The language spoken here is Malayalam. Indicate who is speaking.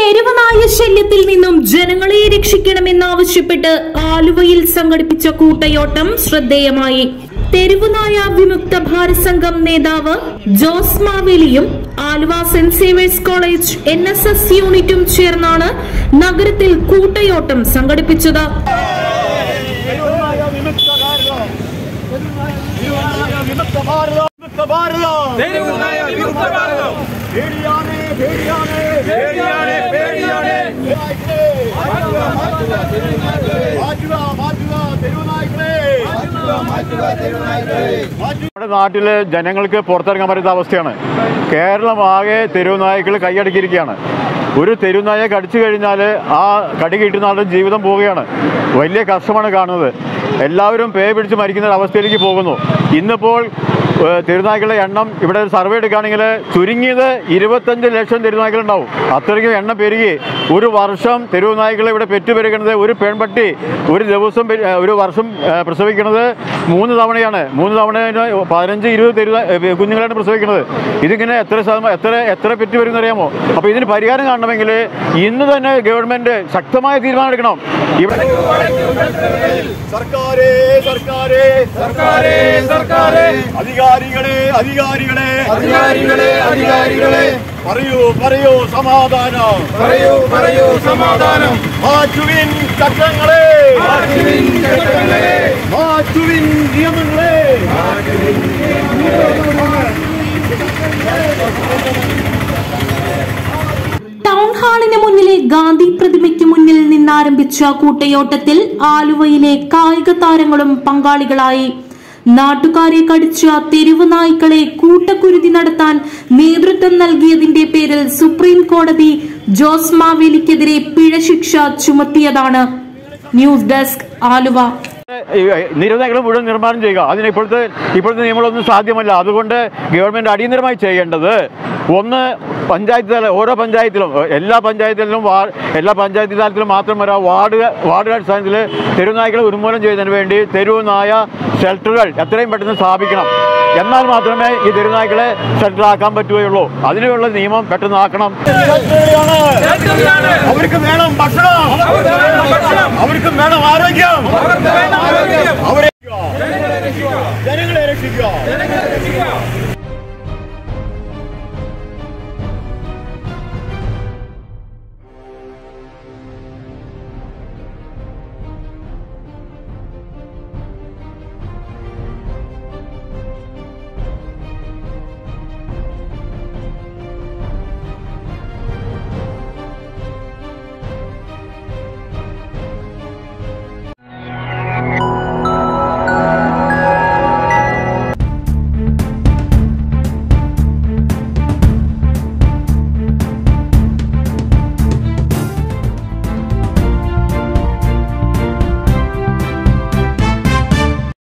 Speaker 1: തെരുവുനായ ശല്യത്തിൽ നിന്നും ജനങ്ങളെ രക്ഷിക്കണമെന്നാവശ്യപ്പെട്ട് ആലുവയിൽ സംഘടിപ്പിച്ച കൂട്ടയോട്ടം ശ്രദ്ധേയമായി തെരുവുനായ വിമുക്ത ഭാരത് സംഘം നേതാവ് ജോസ് മാവേലിയും Aluva saint Xavier's college N S S യൂണിറ്റും ചേർന്നാണ് നഗരത്തിൽ കൂട്ടയോട്ടം സംഘടിപ്പിച്ചത്
Speaker 2: വിമുക്ത ഭാരതം വിമുക്ത ഭാരതം
Speaker 3: തെരുവുനായ വിമുക്ത ഭാരതം
Speaker 2: പേടിയാണ് പേടിയാണ്
Speaker 3: പേടിയാണ് പേടിയാണ്
Speaker 2: മാറ്റുക മാറ്റുക തെരുവുനായ്ക്കളെ നമ്മുടെ നാട്ടിലെ ജനങ്ങൾക്ക് പുറത്തിറങ്ങാൻ പറ്റാത്ത അവസ്ഥയാണ് കേരളമാകെ തെരുവുനായ്ക്കൾ കൈയടക്കിയിരിക്കുകയാണ് ഒരു തെരുവുനായെ കടിച്ചു കഴിഞ്ഞാൽ ആ കടി കിട്ടുന്ന ആളുടെ ജീവിതം പോവുകയാണ് വലിയ കഷ്ടമാണ് കാണുന്നത് എല്ലാവരും പേ പിടിച്ച് മരിക്കുന്ന ഒരു അവസ്ഥയിലേക്ക് പോകുന്നു ഇന്നിപ്പോൾ ഏഹ്, തെരുവുനായ്ക്കളുടെ എണ്ണം ഇവിടെ ഒരു സർവേ എടുക്കുകയാണെങ്കിൽ ചുരുങ്ങിയത് ഇരുപത്തഞ്ച് ലക്ഷം തെരുവുനായ്ക്കളുണ്ടാവും അത്രയ്ക്കും എണ്ണം പെരുകി ഒരു വർഷം തെരുവുനായ്ക്കൾ ഇവിടെ പെറ്റുപെരുകുന്നത് ഒരു പെൺപട്ടി ഒരു ദിവസം പെ- ഏഹ്, ഒരു വർഷം ഏഹ്, പ്രസവിക്കുന്നത് മൂന്ന് തവണയാണ് മൂന്ന് തവണ പതിനഞ്ച് ഇരുപത് തെരുവ് ഏഹ്, കുഞ്ഞുങ്ങളാണ് പ്രസവിക്കുന്നത് ഇതിങ്ങനെ എത്ര ശതമാനം എത്ര എത്ര പെറ്റ് വരും അറിയാമോ അപ്പോൾ ഇതിന് പരിഹാരം കാണണമെങ്കിൽ ഇന്ന് തന്നെ ഗവൺമെന്റ് ശക്തമായ തീരുമാനം എടുക്കണം ഇവിടെ സർക്കാരേ സർക്കാരേ
Speaker 3: സർക്കാരേ സർക്കാരേ
Speaker 2: അധികാരികളെ അധികാരികളെ
Speaker 3: അധികാരികളെ അധികാരികളെ
Speaker 2: പറയൂ പറയൂ സമാധാനം
Speaker 3: പറയൂ പറയൂ സമാധാനം
Speaker 2: മാറ്റുവിൻ ചട്ടങ്ങളെ
Speaker 3: മാറ്റുവിൻ ചട്ടങ്ങളെ
Speaker 2: മാറ്റുവിൻ നിയമങ്ങളെ
Speaker 1: ടൗൺ ഹാളിന് മുന്നിലെ ഗാന്ധി പ്രതിമയ്ക്ക് മുന്നിൽ നിന്നാരംഭിച്ച കൂട്ടയോട്ടത്തിൽ ആലുവയിലെ കായിക താരങ്ങളും പങ്കാളികളായി നാട്ടുകാരെ കടിച്ച തെരുവ് നായ്ക്കളെ കൂട്ടക്കുരുതി നടത്താൻ നേതൃത്വം നൽകിയതിന്റെ പേരിൽ സുപ്രീം കോടതി ജോസ് മാവേലിക്കെതിരെ പിഴശിക്ഷ ചുമത്തിയതാണ് ന്യൂസ് ഡെസ്ക് ആലുവ
Speaker 2: നിരോധനങ്ങൾ മുഴുവൻ നിർമ്മാണം ചെയ്യുക അതിന് ഇപ്പോഴത്തെ ഇപ്പോഴത്തെ നിയമങ്ങളൊന്നും സാധ്യമല്ല അതുകൊണ്ട് ഗവൺമെന്റ് അടിയന്തരമായി ചെയ്യേണ്ടത് ഒന്ന് പഞ്ചായത്ത് തല ഓരോ പഞ്ചായത്തിലും എല്ലാ പഞ്ചായത്തിലും വാ എല്ലാ പഞ്ചായത്ത് തലത്തിലും മാത്രം വരാ വാർഡ് വാർഡ് അടിസ്ഥാനത്തിൽ തെരുവുനായ്ക്കളെ ഉന്മൂലനം ചെയ്യുന്നതിന് വേണ്ടി തെരുവുനായ ഷെൽട്ടറുകൾ എത്രയും പെട്ടെന്ന് സ്ഥാപിക്കണം എന്നാൽ മാത്രമേ ഈ തെരുവുനായ്ക്കളെ ഷെൽട്ടറാക്കാൻ പറ്റുകയുള്ളൂ അതിനുള്ള നിയമം പെട്ടെന്ന് ആക്കണം
Speaker 3: ശക്തിയാണ്.
Speaker 2: അവർക്ക് വേണം ഭക്ഷണം
Speaker 3: അവർക്ക് വേണം ഭക്ഷണം
Speaker 2: അവർക്ക് വേണം ആരോഗ്യം
Speaker 3: അവർക്ക് വേണം ആരോഗ്യം
Speaker 2: അവരെ